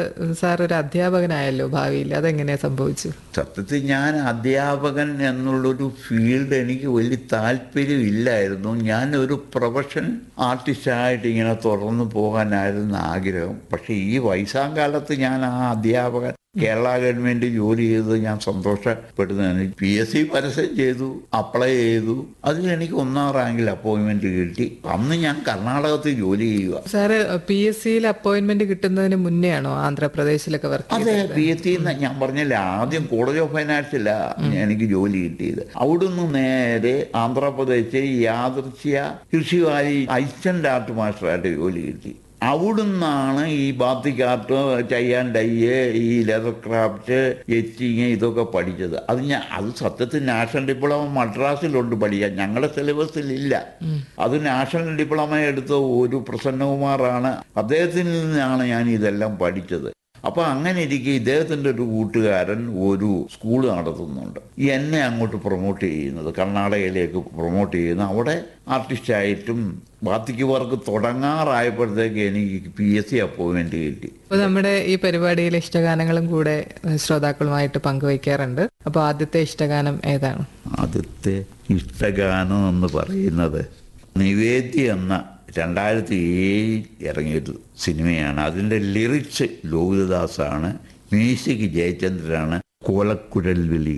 sir ഒരു അധ്യാപകനായല്ലോ ഭാവിയിൽ അതെങ്ങനെയാ സംഭവിച്ചു സത്യത്തിൽ ഞാൻ അധ്യാപകൻ എന്നുള്ളൊരു ഫീൽഡ് എനിക്ക് വലിയ താല്പര്യമില്ലായിരുന്നു ഞാൻ ഒരു പ്രൊഫഷൻ ആർട്ടിസ്റ്റായിട്ട് ഇങ്ങനെ തുറന്നു പോകാനായിരുന്നു ആഗ്രഹം പക്ഷേ ഈ വയസ്സാം കാലത്ത് ഞാൻ ആ അധ്യാപകൻ കേരള ഗവൺമെന്റ് ജോലി ചെയ്ത് ഞാൻ സന്തോഷപ്പെടുന്നതാണ് പി എസ് സി പരസ്യം ചെയ്തു അപ്ലൈ ചെയ്തു അതിൽ എനിക്ക് ഒന്നാം റാങ്കിൽ അപ്പോയിൻമെന്റ് കിട്ടി അന്ന് ഞാൻ കർണാടകത്തിൽ ജോലി ചെയ്യുക സാറ് പി എസ് സിയിൽ അപ്പോയിന്റ്മെന്റ് കിട്ടുന്നതിന് മുന്നേ ആണോ ആന്ധ്രാപ്രദേശിലൊക്കെ വർക്ക് അതെ പി എസ് സി ഞാൻ പറഞ്ഞില്ല ആദ്യം കോളേജ് ഓഫ് ഫൈനാൻസില എനിക്ക് ജോലി കിട്ടിയത് അവിടുന്ന് നേരെ ആന്ധ്രാപ്രദേശ് യാദൃശ്യ കൃഷിവാരി അസിസ്റ്റന്റ് ആർട്ട് മാസ്റ്ററായിട്ട് ജോലി കിട്ടി അവിടുന്നാണ് ഈ ബാത്തിക് ആർട്ട് ചെയ്യാൻ ഡയ്യ് ഈ ലെതർ ക്രാഫ്റ്റ് എച്ചിങ് ഇതൊക്കെ പഠിച്ചത് അത് ഞാൻ അത് സത്യത്തിൽ നാഷണൽ ഡിപ്ലോമ മദ്രാസിലുണ്ട് പഠിക്കാൻ ഞങ്ങളുടെ സിലബസിൽ ഇല്ല അത് നാഷണൽ ഡിപ്ലോമ എടുത്ത ഒരു പ്രസന്നകുമാറാണ് അദ്ദേഹത്തിൽ നിന്നാണ് ഞാൻ ഇതെല്ലാം പഠിച്ചത് അപ്പൊ അങ്ങനെ ഇരിക്കെ ഇദ്ദേഹത്തിന്റെ ഒരു കൂട്ടുകാരൻ ഒരു സ്കൂൾ നടത്തുന്നുണ്ട് എന്നെ അങ്ങോട്ട് പ്രൊമോട്ട് ചെയ്യുന്നത് കർണാടകയിലേക്ക് പ്രൊമോട്ട് ചെയ്യുന്ന അവിടെ ആർട്ടിസ്റ്റായിട്ടും ബാത്തിക്ക് വർക്ക് തുടങ്ങാറായപ്പോഴത്തേക്ക് എനിക്ക് പി എസ് സി അപ്പോയിൻമെന്റ് കിട്ടി അപ്പൊ നമ്മുടെ ഈ പരിപാടിയിൽ ഇഷ്ടഗാനങ്ങളും കൂടെ ഏഹ്, ശ്രോതാക്കളുമായിട്ട് പങ്കുവയ്ക്കാറുണ്ട് അപ്പൊ ആദ്യത്തെ ഇഷ്ടഗാനം ഏതാണ് ആദ്യത്തെ ഇഷ്ടഗാനം എന്ന് പറയുന്നത് നിവേദ്യ എന്ന രണ്ടായിരത്തി ഏഴിൽ ഇറങ്ങിയൊരു സിനിമയാണ് അതിൻ്റെ ലിറിക്സ് ലോഹിതദാസാണ് മ്യൂസിക് ജയചന്ദ്രനാണ് കോലക്കുഴൽ വിളി